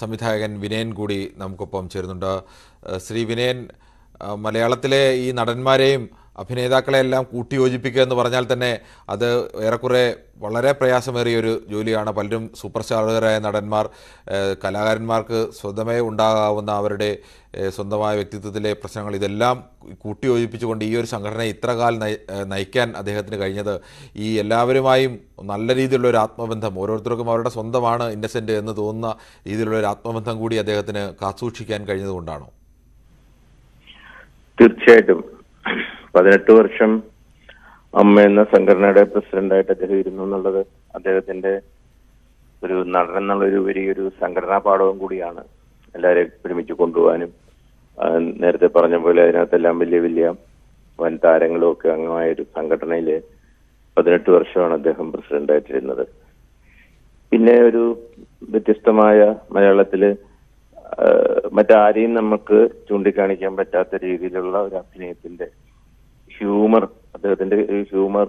സംവിധായകൻ വിനയൻ കൂടി നമുക്കൊപ്പം ചേരുന്നുണ്ട് ഏഹ് ശ്രീ വിനയൻ ആ, മലയാളത്തിലെ ഈ നടന്മാരെയും അഭിനേതാക്കളെയെല്ലാം കൂട്ടിയോജിപ്പിക്കുക എന്ന് പറഞ്ഞാൽ തന്നെ അത് ഏറെക്കുറെ വളരെ പ്രയാസമേറിയ ഒരു ജോലിയാണ് പലരും സൂപ്പർ സ്റ്റാറുകാരായ നടന്മാർ ഏഹ് കലാകാരന്മാർക്ക് സ്വന്തമേ ഉണ്ടാകാവുന്ന അവരുടെ ഏഹ് സ്വന്തമായ വ്യക്തിത്വത്തിലെ പ്രശ്നങ്ങൾ ഇതെല്ലാം കൂട്ടിയോജിപ്പിച്ചുകൊണ്ട് ഈ ഒരു സംഘടനയെ ഇത്ര കാലം നയി- ഏഹ് നയിക്കാൻ അദ്ദേഹത്തിന് കഴിഞ്ഞത് ഈ എല്ലാവരുമായും നല്ല രീതിയിലുള്ള ഒരു ആത്മബന്ധം ഓരോരുത്തർക്കും അവരുടെ സ്വന്തമാണ് ഇന്നസെൻ്റ് എന്ന് തോന്നുന്ന രീതിയിലുള്ള ഒരു ആത്മബന്ധം കൂടി അദ്ദേഹത്തിന് കാത്തുസൂക്ഷിക്കാൻ കഴിഞ്ഞതുകൊണ്ടാണോ തീർച്ചയായിട്ടും പതിനെട്ട് വർഷം അമ്മ എന്ന സംഘടനയുടെ പ്രസിഡന്റായിട്ട് അദ്ദേഹം ഇരുന്നു എന്നുള്ളത് അദ്ദേഹത്തിന്റെ ഒരു നടൻ എന്നുള്ള ഒരു വലിയൊരു സംഘടനാ പാഠവും കൂടിയാണ് എല്ലാവരെയും ഒരുമിച്ച് കൊണ്ടുപോകാനും ആ, നേരത്തെ പറഞ്ഞ പോലെ അതിനകത്തെല്ലാം വലിയ വലിയ വൻ താരങ്ങളും ഒക്കെ അംഗമായ ഒരു സംഘടനയില് പതിനെട്ട് വർഷമാണ് അദ്ദേഹം പ്രസിഡന്റായിട്ടിരുന്നത് പിന്നെ ഒരു വ്യത്യസ്തമായ മലയാളത്തില് ആ, മറ്റാരെയും നമുക്ക് ചൂണ്ടിക്കാണിക്കാൻ പറ്റാത്ത രീതിയിലുള്ള ഒരു അഭിനയത്തിന്റെ ഹ്യൂമർ അദ്ദേഹത്തിന്റെ ഹ്യൂമർ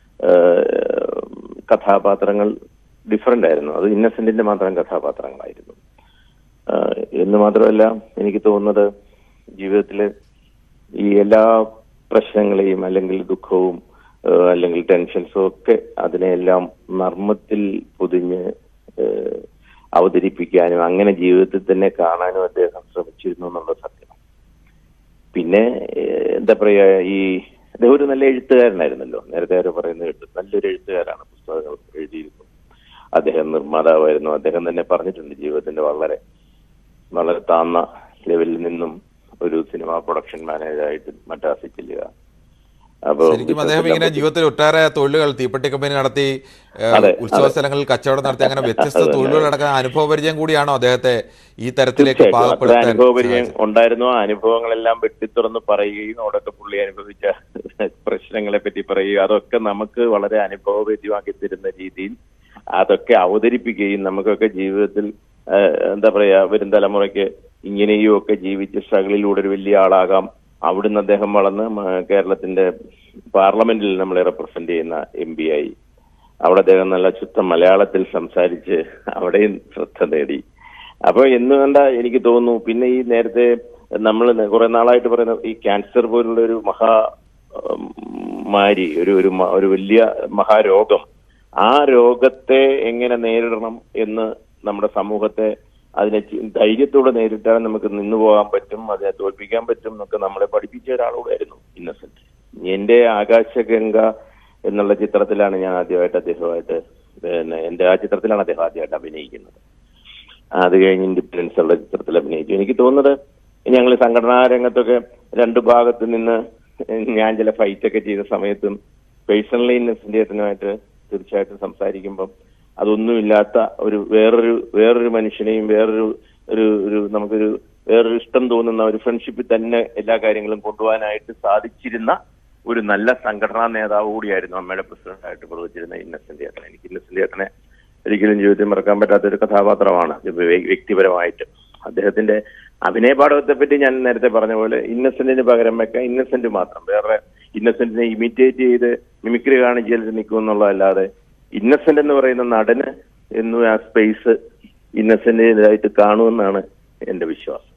കഥാപാത്രങ്ങൾ ഡിഫറെന്റ് ആയിരുന്നു അത് ഇന്നസെന്റിന്റെ മാത്രം കഥാപാത്രങ്ങളായിരുന്നു ആ, എന്ന് മാത്രമല്ല എനിക്ക് തോന്നുന്നത് ജീവിതത്തില് ഈ എല്ലാ പ്രശ്നങ്ങളെയും അല്ലെങ്കിൽ ദുഃഖവും ആ, അല്ലെങ്കിൽ ടെൻഷൻസും ഒക്കെ അതിനെയെല്ലാം നർമ്മത്തിൽ പൊതിഞ്ഞ് ആ, അവതരിപ്പിക്കാനും അങ്ങനെ ജീവിതത്തിൽ തന്നെ കാണാനും അദ്ദേഹം ശ്രമിച്ചിരുന്നു എന്നുള്ള സത്യം പിന്നെ ഏഹ്, എന്താ പറയാ ഈ അദ്ദേഹം ഒരു നല്ല എഴുത്തുകാരനായിരുന്നല്ലോ നേരത്തെ ആരോ പറയുന്നത് കേട്ടു നല്ലൊരു എഴുത്തുകാരാണ് പുസ്തകങ്ങൾ എഴുതിയിരുന്നു അദ്ദേഹം നിർമ്മാതാവായിരുന്നു അദ്ദേഹം തന്നെ പറഞ്ഞിട്ടുണ്ട് ജീവിതത്തിന്റെ വളരെ വളരെ താന്ന ലെവലിൽ നിന്നും ഒരു സിനിമാ പ്രൊഡക്ഷൻ മാനേജറായിട്ട് മദ്രാസിൽ ചെല്ലുക അപ്പൊ ശരിക്കും അദ്ദേഹം ഇങ്ങനെ ജീവിതത്തിൽ ഒട്ടേറെ തൊഴിലുകൾ തീപ്പെട്ടി കമ്പനി നടത്തി ഏഹ്, അതെ, ഉത്സവ അതെ. സ്ഥലങ്ങളിൽ കച്ചവടം നടത്തി അങ്ങനെ വ്യത്യസ്ത അതെ, അതെ. തൊഴിലുകൾ അടക്കുന്ന അനുഭവ പരിചയം കൂടിയാണോ അദ്ദേഹത്തെ ഈ തരത്തിലേക്ക് തീർച്ചയായിട്ടും അത്ര പാകപ്പെടുത്താൻ അനുഭവപരിചയം സഹായിച്ചത്? ഉണ്ടായിരുന്നു ആ അനുഭവങ്ങളെല്ലാം വെട്ടിത്തുറന്ന് പറയുകയും അവിടെയൊക്കെ പുള്ളി അനുഭവിച്ച പ്രശ്നങ്ങളെ പറ്റി പറയുകയും അതൊക്കെ നമുക്ക് വളരെ അനുഭവവേദ്യമാക്കി തരുന്ന രീതിയിൽ അതൊക്കെ അവതരിപ്പിക്കുകയും നമുക്കൊക്കെ ജീവിതത്തിൽ ആ, എന്താ പറയാ വരും തലമുറയ്ക്ക് ഇങ്ങനെയും ഒക്കെ ജീവിച്ച് സ്ട്രഗിളിലൂടെ ഒരു വലിയ ആളാകാം അവിടുന്ന് അദ്ദേഹം വളർന്ന് മ- കേരളത്തിന്റെ പാർലമെന്റിൽ നമ്മളെ റെപ്രസെന്റ് ചെയ്യുന്ന എം പി ആയി അവിടെ അദ്ദേഹം നല്ല ശുദ്ധ മലയാളത്തിൽ സംസാരിച്ച് അവിടെയും ശ്രദ്ധ നേടി അപ്പൊ എന്ന് കണ്ട എനിക്ക് തോന്നുന്നു പിന്നെ ഈ നേരത്തെ നമ്മൾ കുറെ നാളായിട്ട് പറയുന്ന ഈ ക്യാൻസർ പോലുള്ള ഒരു മഹാ ഉം, മാരി ഒരു ഒരു മ- ഒരു വലിയ മഹാരോഗം ആ രോഗത്തെ എങ്ങനെ നേരിടണം എന്ന് നമ്മുടെ സമൂഹത്തെ അതിനെ ചി- ധൈര്യത്തോടെ നേരിട്ടാൽ നമുക്ക് നിന്നു പോകാൻ പറ്റും അതിനെ തോൽപ്പിക്കാൻ പറ്റും എന്നൊക്കെ നമ്മളെ പഠിപ്പിച്ച ഒരാളോടായിരുന്നു ഇന്നസെന്റ് എന്റെ ആകാശഗംഗ എന്നുള്ള ചിത്രത്തിലാണ് ഞാൻ ആദ്യമായിട്ട് അദ്ദേഹമായിട്ട് പിന്നെ എന്റെ ആ ചിത്രത്തിലാണ് അദ്ദേഹം ആദ്യമായിട്ട് അഭിനയിക്കുന്നത് അത് കഴിഞ്ഞ് ഇൻഡിപെൻഡൻസ് ഉള്ള ചിത്രത്തിൽ അഭിനയിച്ചു എനിക്ക് തോന്നുന്നത് ഞങ്ങൾ സംഘടനാ രംഗത്തൊക്കെ രണ്ട് ഭാഗത്ത് നിന്ന് ഞാൻ ചില ഫൈറ്റ് ഒക്കെ ചെയ്ത സമയത്തും പേഴ്സണലി ഇന്നസെന്റേറ്റനുമായിട്ട് തീർച്ചയായിട്ടും സംസാരിക്കുമ്പം അതൊന്നുമില്ലാത്ത ഒരു വേറൊരു വേറൊരു മനുഷ്യനെയും വേറൊരു ഒരു ഒരു നമുക്കൊരു വേറൊരു ഇഷ്ടം തോന്നുന്ന ഒരു ഫ്രണ്ട്ഷിപ്പിൽ തന്നെ എല്ലാ കാര്യങ്ങളും കൊണ്ടുപോകാനായിട്ട് സാധിച്ചിരുന്ന ഒരു നല്ല സംഘടനാ നേതാവ് കൂടിയായിരുന്നു അമ്മയുടെ പ്രസിഡന്റായിട്ട് പ്രവർത്തിച്ചിരുന്ന ഇന്നസെന്റ് ചേട്ടൻ എനിക്ക് ഇന്നസെന്റ് ചേട്ടനെ ഒരിക്കലും ജീവിതത്തിൽ മറക്കാൻ പറ്റാത്ത ഒരു കഥാപാത്രമാണ് ഇത് വ്യ- വ്യക്തിപരമായിട്ട് അദ്ദേഹത്തിന്റെ അഭിനയ പാഠകത്തെ പറ്റി ഞാൻ നേരത്തെ പറഞ്ഞ പോലെ ഇന്നസെന്റിന് പകരം വെക്കാൻ ഇന്നസെന്റ് മാത്രം വേറെ ഇന്നസെന്റിനെ ഇമിറ്റേറ്റ് ചെയ്ത് മിമിക്രി കാണിച്ചാൽ നിൽക്കും എന്നുള്ളതല്ലാതെ ഇന്നസെന്റ് എന്ന് പറയുന്ന നടന് എന്നും ആ സ്പേസ് ഇന്നസെന്റിനായിട്ട് കാണുമെന്നാണ് എന്റെ വിശ്വാസം